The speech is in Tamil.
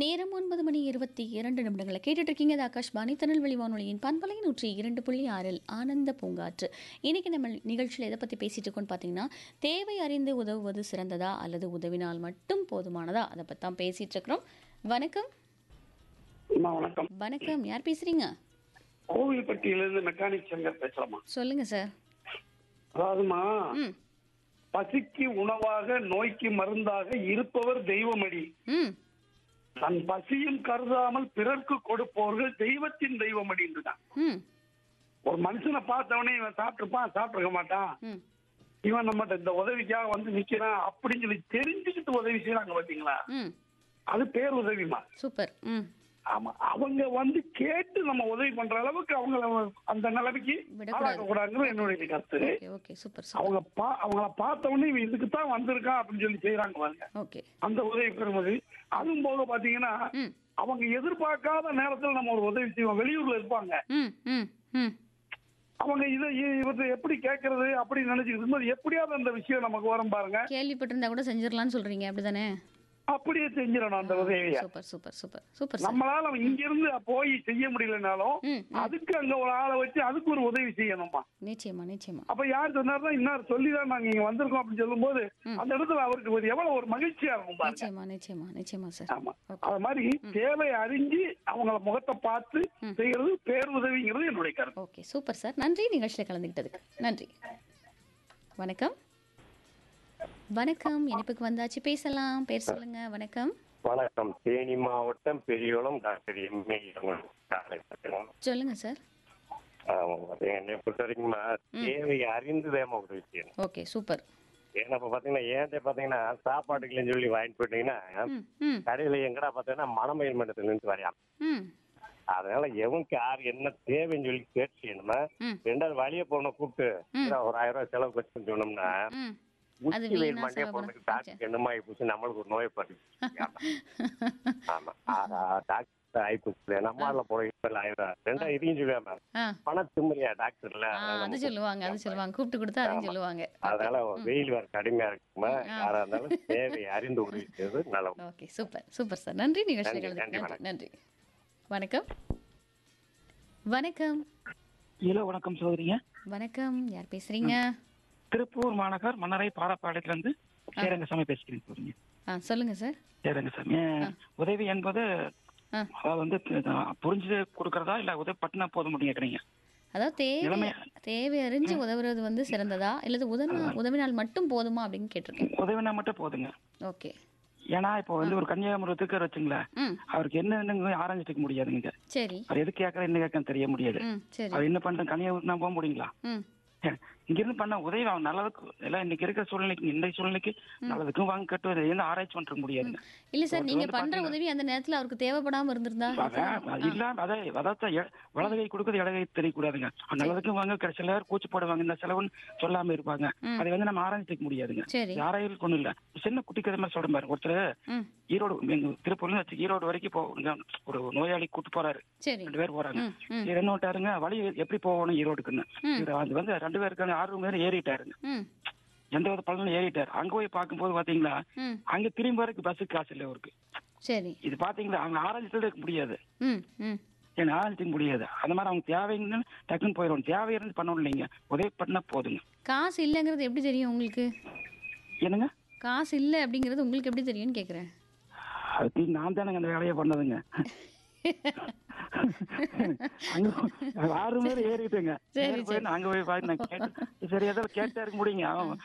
நேரம் ஒன்பது மணி இருபத்தி இரண்டு நிமிடங்களை கேட்டுட்டு இருக்கீங்க இது ஆகாஷ்வாணி திருநெல்வேலி வானொலியின் பண்பலை நூற்றி இரண்டு புள்ளி ஆறில் ஆனந்த பூங்காற்று இன்னைக்கு நம்ம நிகழ்ச்சியில் எதை பற்றி பேசிட்டு இருக்கோம்னு பார்த்தீங்கன்னா தேவை அறிந்து உதவுவது சிறந்ததா அல்லது உதவினால் மட்டும் போதுமானதா அதை பற்றி தான் பேசிட்டு இருக்கிறோம் வணக்கம் அம்மா வணக்கம் வணக்கம் யார் பேசுறீங்க கோவில்பட்டியிலிருந்து மெக்கானிக் சங்கர் பேசுறேம்மா சொல்லுங்க சார் அதாவதுமா ம் பசிக்கு உணவாக நோய்க்கு மருந்தாக இருப்பவர் தெய்வமடி ம் தன் பசியும் கருதாமல் பிறர்க்கு கொடுப்பவர்கள் தெய்வத்தின் தெய்வமடின்றுதான் ம் ஒரு மனுஷனை பார்த்தவனே இவன் சாப்பிட்டுருப்பான் சாப்பிட்டுருக்க மாட்டான் ம் இவன் நம்மகிட்ட இந்த உதவிக்காக வந்து நிக்கிறான் அப்படின்னு சொல்லி தெரிஞ்சுக்கிட்டு உதவி செய்யறாங்க பாத்தீங்களா ம் அது பேர் உதவிமா சூப்பர் ம் ஆமா அவங்க வந்து கேட்டு நம்ம உதவி பண்ற அளவுக்கு அவங்கள அந்த நிலைமைக்கு விடக்கூடாது. ஆளாக்க கூடாதுங்கிறது என்னுடைய கருத்து ஓகே ஓகே சூப்பர் சூப்பர் அவங்க பா அவங்கள பார்த்த உடனே இவன் இதுக்கு தான் வந்திருக்கான் அப்படின்னு சொல்லி செய்யறாங்க பாருங்க ஓகே அந்த உதவி பெறுவது அதுவும் போக பாத்தீங்கன்னா ம் அவங்க எதிர்பார்க்காத நேரத்துல நம்ம ஒரு உதவி செய்வோம் வெளியூர்ல இருப்பாங்க ம் ம் ம் அவங்க இதை இவற்றை எப்படி கேட்கறது அப்படின்னு நினைச்சுக்கிட்டு இருக்கும்போது எப்படியாவது அந்த விஷயம் நமக்கு வரும் பாருங்க கேள்விப்பட்டிருந்தா கூட செஞ்சிடலாம்னு சொல்றீங்க அப்படிதானே அப்படியே செஞ்சிடணும் அந்த உதவியை super super super super sir நம்மளால இங்க இருந்து போய் செய்ய முடியலனாலும் ம் ம். அதுக்கு அங்க ஒரு ஆளை வச்சு அதுக்கு ஒரு உதவி செய்யணுமா நிச்சயமா நிச்சயமா அப்ப யார் சொன்னார்னா இன்னார் சொல்லிதான் நாங்க இங்க வந்திருக்கோம் அப்படின்னு சொல்லும்போது ம். அந்த இடத்துல அவருக்கு ஒரு எவ்வளவு ஒரு மகிழ்ச்சியா இருக்கும் பாருங்க நிச்சயமா நிச்சயமா நிச்சயமா சார் ஆமா ஓகே அது மாதிரி தேவை அறிஞ்சு அவங்கள முகத்தை பார்த்து ம். செய்யறது பேருதவிங்கிறது என்னுடைய கருத்து ஓகே சூப்பர் சார் நன்றி நிகழ்ச்சியில் கலந்துக்கிட்டதுக்கு நன்றி வணக்கம் வணக்கம் இனிப்புக்கு வந்தாச்சு பேசலாம் பேர் சொல்லுங்க வணக்கம் வணக்கம் தேனி மாவட்டம் பெரியகுளம் டாக்டர் எம்ஏ காலை பத்திரம் சொல்லுங்க சார் என்னை பொறுத்த வரைக்குமா தேவை அறிந்துதேமா உதவி செய்யணும் ஓகே சூப்பர் ஏன்னா இப்ப பாத்தீங்கன்னா ஏன் பாத்தீங்கன்னா சாப்பாட்டுக்குலன்னு சொல்லி வாங்கிட்டு போயிட்டீங்கன்னா ம் ம் கடையில எங்கடா பாத்தீங்கன்னா மணமயில் மண்டலத்துல இருந்து வரையாம் ம் அதனால எவனுக்கு யார் என்ன தேவைன்னு சொல்லி கேட்டு செய்யணுமா ம் ரெண்டாவது வழிய போன கூப்பிட்டு "இந்தா ஒரு ஆயிரம் ரூபாய் செலவு வச்சுன்னு சொன்னோம்னா ம் அது உச்சி வெயில் வீணா மண்டைய செலவு போனதுக்கு பண்ண- டாக்டர் என்னமா ஆயிப்போச்சு நம்மளுக்கு ஒரு நோய் படுது ஆமா ஆஹா, டாக்டர் ஆயிப்போச்சு நம்ம ஆள்ல போய் ஆயிரம் ரெண்டா இதையும் சொல்லுவாங்க ஆ பண திமுறியா டாக்டர்ல ஆ அது சொல்லுவாங்க அது சொல்லுவாங்க கூப்பிட்டு கொடுத்தா அதையும் சொல்லுவாங்க அதனால வெயில் வேற கடுமையா இருக்குமா யாரா இருந்தாலும் தேவை அறிந்து உதவி செய்வது நல்லது ஓகே சூப்பர் சூப்பர் சார் நன்றி நிகழ்ச்சியில் நன்றி, கலந்து நன்றி, நன்றி நன்றி வணக்கம் வணக்கம் ஹலோ வணக்கம் சகோதரிங்க வணக்கம் யார் பேசுறீங்க திருப்பூர் மாநகர் மன்னரை பாலப்பாளையத்துல இருந்து சேரங்கசாமி பேசுகிறேன் சகோதரிங்க ஆ சொல்லுங்க சார் சேரங்கசாமி அஹ், உதவி என்பது ஆ. அதாவது வந்து அஹ், புரிஞ்சு கொடுக்கறதா இல்ல உதவி பட்டினா போதும் மட்டும் கேக்குறீங்க அதாவது தேவை இளமையா- தேவை அறிஞ்சு உதவுறது வந்து சிறந்ததா இல்லது உதவினா உதவினால் மட்டும் போதுமா அப்படின்னு கேட்டிருக்கேன் உதவினா மட்டும் போதுங்க ஓகே ஏன்னா இப்போ வந்து ஒரு கன்னியாகுமரி இருக்காரு வச்சுங்களேன் ம் அவருக்கு என்ன ஆரம்பிச்சுக்க முடியாதுங்க சரி அவர் எது கேட்கற என்ன கேட்க தெரிய முடியாது ம் சரி அவர் என்ன பண்றது கன்னியாகுமரி நான் போக முடியுங்களா ம் இங்க இருந்து பண்ண உதவி அவன் நல்லதுக்கு எல்லாம் இன்னைக்கு இருக்கிற சூழ்நிலைக்கு இந்த சூழ்நிலைக்கு நல்லதுக்கும் வாங்க கட்டுவது என்ன ஆராய்ச்சி பண்ற முடியாதுங்க இல்ல சார் ஒருத்தர் நீங்க வந்து பண்ற பாத்தீங்கன்னா- உதவி அந்த நேரத்துல அவருக்கு தேவைப்படாம இருந்திருந்தா அதான் இல்லாம அதை அதான் எ- வலது கை கொடுக்குறது இடகை தெரியக்கூடாதுங்க அவன் நல்லதுக்கும் வாங்க க- சில பேர் கூச்சு போடுவாங்க இந்த செலவுன்னு சொல்லாம இருப்பாங்க ம். அதை வந்து நம்ம ஆராய்ச்சிக்க முடியாதுங்க சரி யாரையும் ஒண்ணும் இல்ல சின்ன குட்டி கதை மாதிரி சொல்ற மாதிரி ஒருத்தர் ம் ஈரோடு எங்க திருப்பூர்ல இருந்து வச்சு ஈரோடு வரைக்கும் போ இங்க ஒரு நோயாளி கூட்டு போறாரு சரி ரெண்டு பேர் போறாங்க ம் ம் இவர் என்ன விட்டாருங்க வழி எப்படி போகணும் ஈரோடுக்குன்னு ம். இவர் அது வந்து ரெண்டு பேருக்கான ஆறு பேர் ஏறிட்டாருங்க ம் எந்த வித பலனும் ஏறிட்டாரு அங்க போய் பார்க்கும்போது பாத்தீங்களா ம் அங்க திரும்பி வரைக்கும் பஸ்ஸுக்கு காசு இல்லை அவருக்கு சரி இது பாத்தீங்களா அவங்க ஆராய்ச்சி இருக்க முடியாது ம் ம் ஏன்னா ஆராய்ச்சிக்க முடியாது அந்த மாதிரி அவங்க தேவைன்னு டக்குன்னு போயிடும் தேவை இருந்து பண்ணணும் இல்லைங்க உதவி பண்ணா போதுங்க காசு இல்லைங்கிறது எப்படி தெரியும் உங்களுக்கு என்னங்க காசு இல்லை அப்படிங்கிறது உங்களுக்கு எப்படி தெரியும்னு கேட்குறேன் அதுக்கு நான் தானங்க அந்த வேலையை பண்ணதுங்க அங்க ஆறு பேர் ஏறிட்டுங்க சரி, ஏறி போய் நான் அங்க போய் பார்த்து நான் கேட்டேன் சரி ஏதோ கேட்டா இருக்க முடியுங்க அவன்